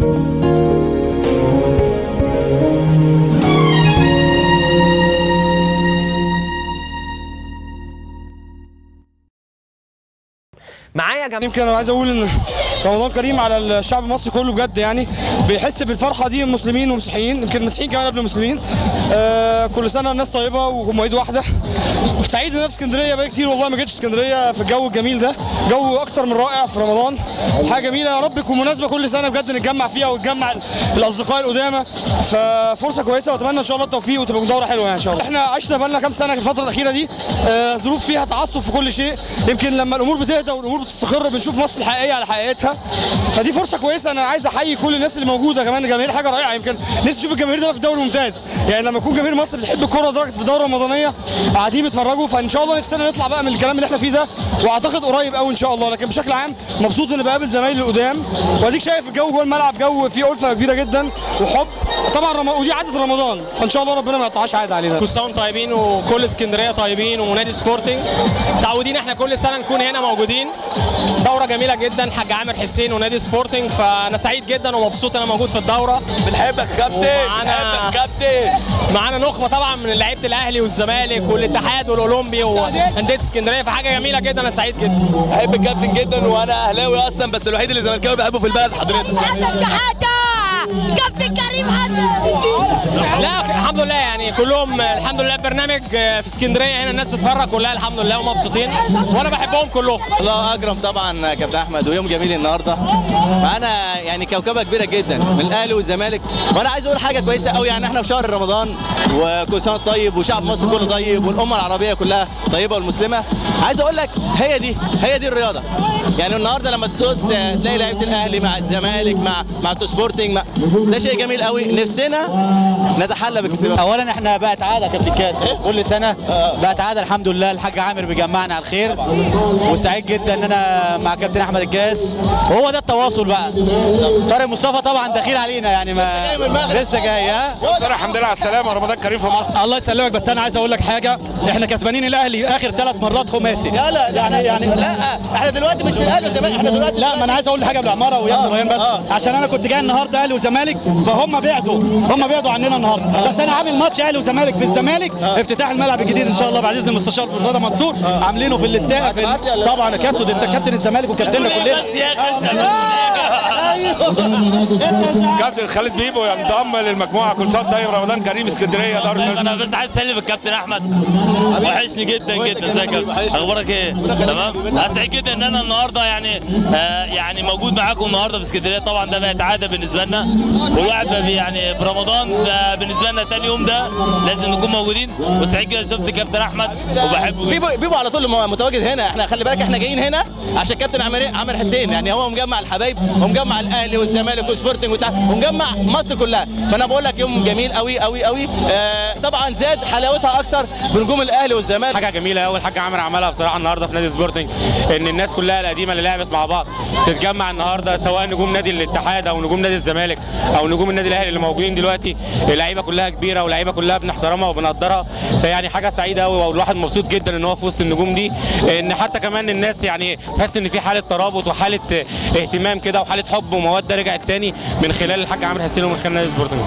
معايا يا جماعه يمكن انا عايز اقول ان رمضان كريم على الشعب المصري كله بجد يعني بيحس بالفرحه دي المسلمين والمسيحيين يمكن المسيحيين كمان قبل المسلمين آه كل سنه الناس طيبه وهم ايد واحده سعيد ان انا في اسكندريه بقالي كتير والله ما جيتش اسكندريه في الجو الجميل ده جو اكتر من رائع في رمضان حاجه جميله يا رب تكون مناسبه كل سنه بجد نتجمع فيها ونتجمع الاصدقاء القدامى ففرصه كويسه واتمنى ان شاء الله التوفيق وتبقى دوره حلوه يعني ان شاء الله احنا عشنا بقالنا كام سنه في الفتره الاخيره دي آه ظروف فيها تعصب في كل شيء يمكن لما الامور بتهدى والامور بتستقر بنشوف مصر الحقيقيه على حقيقتها فدي فرصه كويسه انا عايز احيي كل الناس اللي موجوده كمان الجماهير حاجه رائعه يمكن نفسي اشوف الجماهير ده في الدوري الممتاز يعني لما يكون جماهير مصر بتحب الكوره لدرجه في الدوره الرمضانيه قاعدين بيتفرجوا فان شاء الله نفسنا نطلع بقى من الكلام اللي احنا فيه ده واعتقد قريب قوي ان شاء الله لكن بشكل عام مبسوط اني بقابل زمايلي القدام واديك شايف الجو جوه الملعب جو فيه الفه كبيره جدا وحب طبعا رم... ودي عاده رمضان فان شاء الله ربنا ما يقطعهاش عاده علينا كل سنه وانتم طيبين وكل اسكندريه طيبين ونادي سبورتنج متعودين احنا كل سنه نكون هنا موجودين دوره جميله جدا حاج عامر حسين ونادي سبورتنج فانا سعيد جدا ومبسوط انا موجود في الدوره بنحبك يا كابتن ومعانا- بنحبك يا كابتن معانا نخبه طبعا من لعيبه الاهلي والزمالك والاتحاد والاولمبي وانديه اسكندريه فحاجه جميله جدا انا سعيد جدا بحب الكابتن جدا وانا اهلاوي اصلا بس الوحيد اللي زملكاوي بحبه في البلد حضرتك حسن شحاته كابتن كريم حسن لا الحمد لله يعني كلهم الحمد لله برنامج في اسكندريه هنا الناس بتتفرج كلها الحمد لله ومبسوطين وانا بحبهم كلهم الله اكرم طبعا كابتن احمد ويوم جميل النهارده معانا يعني كوكبه كبيره جدا من الاهلي والزمالك وانا عايز اقول حاجه كويسه قوي يعني احنا في شهر رمضان وكل سنه وأنت طيب وشعب مصر كله طيب والامه العربيه كلها طيبه والمسلمه عايز اقول لك هي دي هي دي الرياضه يعني النهارده لما تبص تلاقي لعيبه الاهلي مع الزمالك مع مع سبورتنج مع ده شيء جميل قوي نفسنا نتحلى باكسبها اولا احنا بقت عاده كابتن كاس كل سنه بقت عاده الحمد لله الحاج عامر بيجمعنا على الخير وسعيد جدا ان انا مع كابتن احمد الكاس وهو ده التواصل بقى طارق مصطفى طبعا دخيل علينا يعني ما لسه جاي ها الحمد لله على السلامه رمضان كريم في مصر الله يسلمك بس انا عايز اقول لك حاجه احنا كسبانين الاهلي اخر ثلاث مرات خماسي لا لا يعني يعني لا احنا دلوقتي مش في الاهلي والزمالك احنا دلوقتي لا ما انا عايز اقول حاجه بالعماره وياسر ريان بس عشان انا كنت جاي النهارده اهلي وزمالك فهم بعدوا هم بعدوا عننا النهارده بس انا عامل ماتش اهلي وزمالك في الزمالك افتتاح الملعب الجديد ان شاء الله بعزيز المستشار رضا منصور عاملينه في الاستاد في طبعا يا كاسود انت كابتن الزمالك وكابتننا كلنا كابتن خالد بيبو ينضم للمجموعه كل سنه طيب رمضان كريم اسكندريه دار انا بس عايز اسلم الكابتن احمد وحشني جدا جدا ازيك يا كابتن؟ اخبارك ايه تمام انا سعيد جدا ان انا النهارده يعني آه يعني موجود معاكم النهارده في اسكندريه طبعا ده بقت عاده بالنسبه لنا والواحد بقى يعني برمضان ده بالنسبه لنا تاني يوم ده لازم نكون موجودين وسعيد جدا شفت كابتن احمد وبحبه جدا. بيبو بيبو على طول م- متواجد هنا احنا خلي بالك احنا جايين هنا عشان كابتن عامر عامر حسين يعني هو مجمع الحبايب ومجمع الاهلي والزمالك وسبورتنج وبتاع ومجمع مصر كلها فانا بقول لك يوم جميل قوي قوي قوي آه طبعا زاد حلاوتها اكتر بنجوم الاهلي والزمالك حاجه جميله قوي الحاج عامر عملها بصراحه النهارده في نادي سبورتنج ان الناس كلها القديمه اللي لعبت مع بعض تتجمع النهارده سواء نجوم نادي الاتحاد او نجوم نادي الزمالك او نجوم النادي الاهلي اللي موجودين دلوقتي اللعيبه كلها كبيره واللعيبه كلها بنحترمها وبنقدرها يعني حاجه سعيده قوي والواحد مبسوط جدا ان هو في وسط النجوم دي ان حتى كمان الناس يعني تحس ان في حاله ترابط وحاله اهتمام كده وحاله حب وموده رجعت تاني من خلال الحاج عامر حسين ومن خلال نادي سبورتنج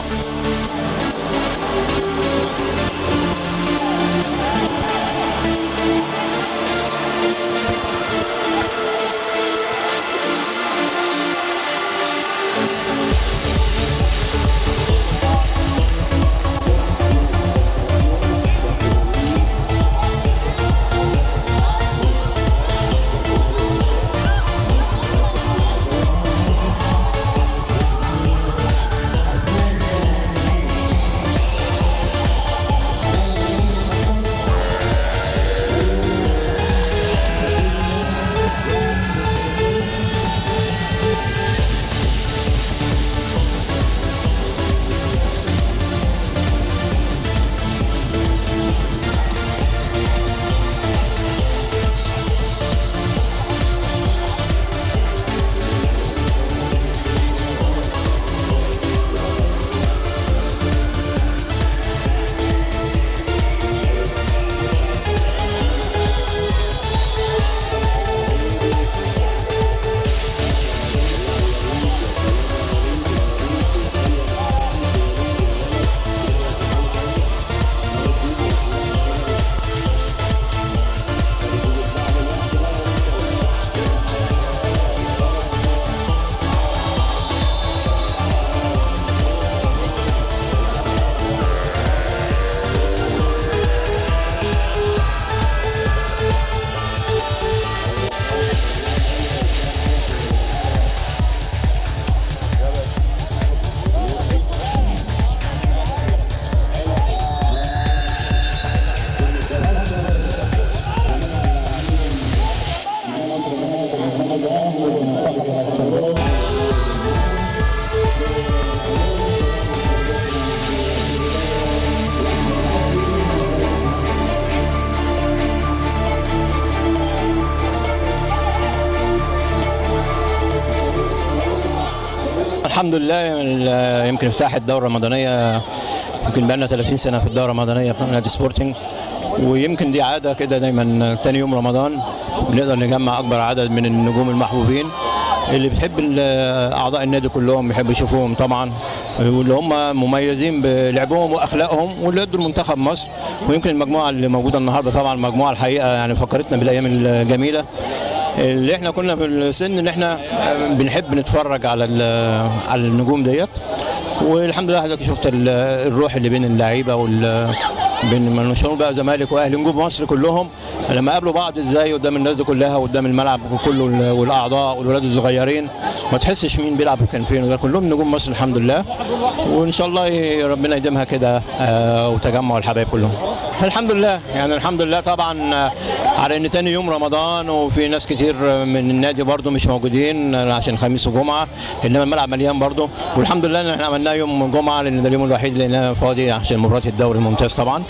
الحمد لله ال- يمكن افتتاح الدوره الرمضانيه يمكن بقى لنا 30 سنه في الدوره الرمضانيه في نادي سبورتنج ويمكن دي عاده كده دايما تاني يوم رمضان بنقدر نجمع اكبر عدد من النجوم المحبوبين اللي بتحب ال- اعضاء النادي كلهم بيحبوا يشوفوهم طبعا واللي هم مميزين بلعبهم واخلاقهم واللي ادوا لمنتخب مصر ويمكن المجموعه اللي موجوده النهارده طبعا مجموعه الحقيقه يعني فكرتنا بالايام الجميله اللي احنا كنا في السن ان احنا بنحب نتفرج على ال- على النجوم ديت والحمد لله حضرتك شفت ال- الروح اللي بين اللعيبه وال بين ما نشوف بقى زمالك واهلي نجوم مصر كلهم لما قابلوا بعض ازاي قدام الناس دي كلها وقدام الملعب كله وال- والاعضاء والولاد الصغيرين ما تحسش مين بيلعب وكان فين وده كلهم نجوم مصر الحمد لله وان شاء الله ي- ربنا يديمها كده آه، وتجمع الحبايب كلهم الحمد لله يعني الحمد لله طبعا آه، على ان تاني يوم رمضان وفي ناس كتير من النادي برضو مش موجودين آه، عشان خميس وجمعه انما الملعب مليان برضو والحمد لله ان احنا عملناه يوم جمعه لان ده اليوم الوحيد اللي انا فاضي عشان مباراه الدوري الممتاز طبعا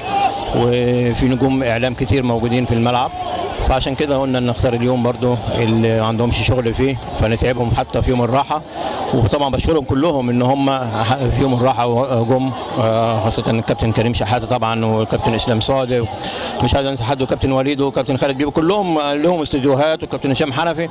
وفي نجوم اعلام كتير موجودين في الملعب فعشان كده قلنا نختار اليوم برضو اللي ما عندهمش شغل فيه فنتعبهم حتى في يوم الراحه وطبعا بشكرهم كلهم ان هم في يوم الراحه جم آه، خاصه الكابتن كريم شحاته طبعا والكابتن اسلام صادق مش عايز انسى حد وكابتن وليد وكابتن خالد بيبو كلهم لهم استديوهات وكابتن هشام حنفي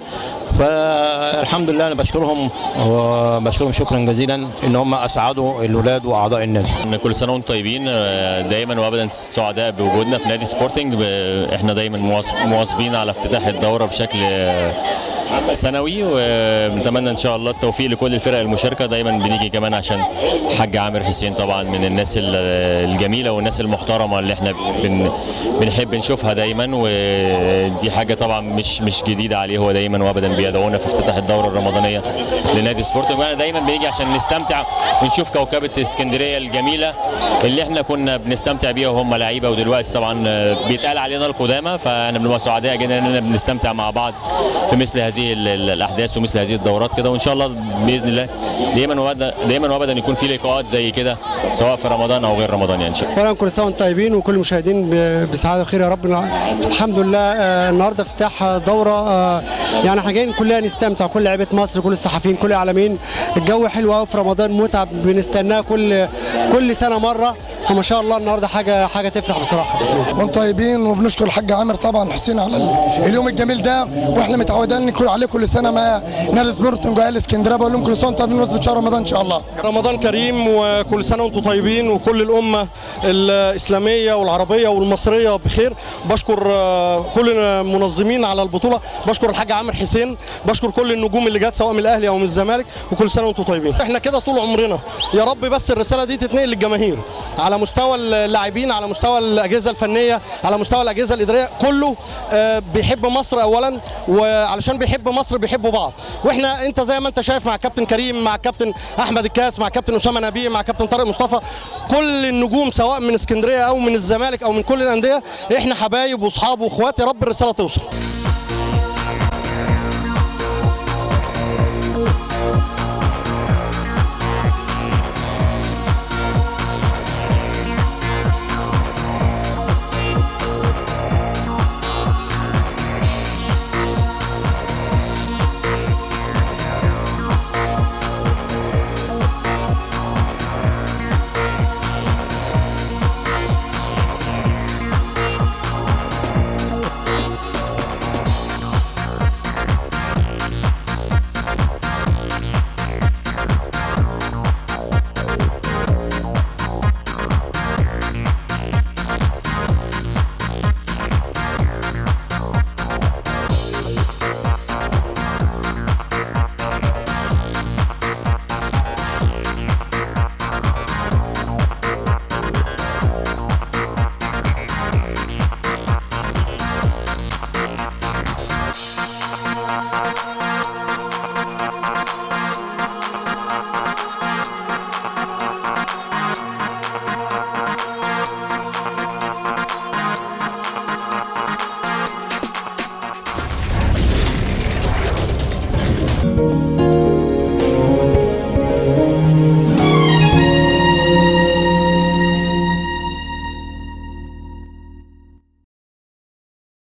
فالحمد لله انا بشكرهم وبشكرهم شكرا جزيلا ان هم اسعدوا الولاد واعضاء النادي كل سنه وانتم طيبين آه، دايما وابدا سعداء بوجودنا في نادي سبورتنج ب- احنا دايما مواص- مواظبين على افتتاح الدوره بشكل آه، سنوي وبنتمنى ان شاء الله التوفيق لكل الفرق المشاركه دايما بنيجي كمان عشان حاج عامر حسين طبعا من الناس ال- الجميله والناس المحترمه اللي احنا بن بنحب نشوفها دايما ودي حاجه طبعا مش مش جديده عليه هو دايما وابدا بيدعونا في افتتاح الدوره الرمضانيه لنادي سبورتنج وانا دايما بنيجي عشان نستمتع ونشوف كوكبه اسكندريه الجميله اللي احنا كنا بنستمتع بيها وهم لعيبه ودلوقتي طبعا آه، بيتقال علينا القدامى فانا بنبقى سعداء جدا اننا بنستمتع مع بعض في مثل هذه ال- ال- الاحداث ومثل هذه الدورات كده وان شاء الله باذن الله دايما وابدا دايما وابدا يكون في لقاءات زي كده سواء في رمضان او غير رمضان يعني ان شاء الله اولا كل سنه وانتم طيبين وكل المشاهدين ب- بسعاده وخير يا رب الحمد لله آه، النهارده افتتاح دوره آه، يعني احنا جايين كلنا نستمتع كل لعيبه مصر كل الصحفيين كل الاعلاميين الجو حلو قوي في رمضان متعب بنستناه كل كل سنه مره وما شاء الله النهارده حاجه حاجه تفرح بصراحه وانتم طيبين وبنشكر الحاج عامر طبعا حسين على ال- اليوم الجميل ده واحنا متعودين نكون عليه كل سنه مع نادي سبورتنج واهل اسكندريه بقول لهم كل سنه وانتم طيبين بمناسبه شهر رمضان ان شاء الله رمضان كريم وكل سنه وانتم طيبين وكل الامه الاسلاميه والعربيه والمصريه بخير بشكر آه، كل المنظمين على البطوله بشكر الحاج عامر حسين بشكر كل النجوم اللي جت سواء من الاهلي او من الزمالك وكل سنه وانتم طيبين احنا كده طول عمرنا يا رب بس الرساله دي تتنقل للجماهير على مستوى اللاعبين على مستوى الاجهزه الفنيه على مستوى الاجهزه الاداريه كله آه، بيحب مصر اولا وعلشان بيحب مصر بيحبوا بعض واحنا انت زي ما انت شايف مع كابتن كريم مع كابتن احمد الكاس مع كابتن اسامه نبيه مع كابتن طارق مصطفى كل النجوم سواء من اسكندريه او من الزمالك او من كل الانديه احنا حبايب واصحاب واخوات يا رب الرساله توصل thank you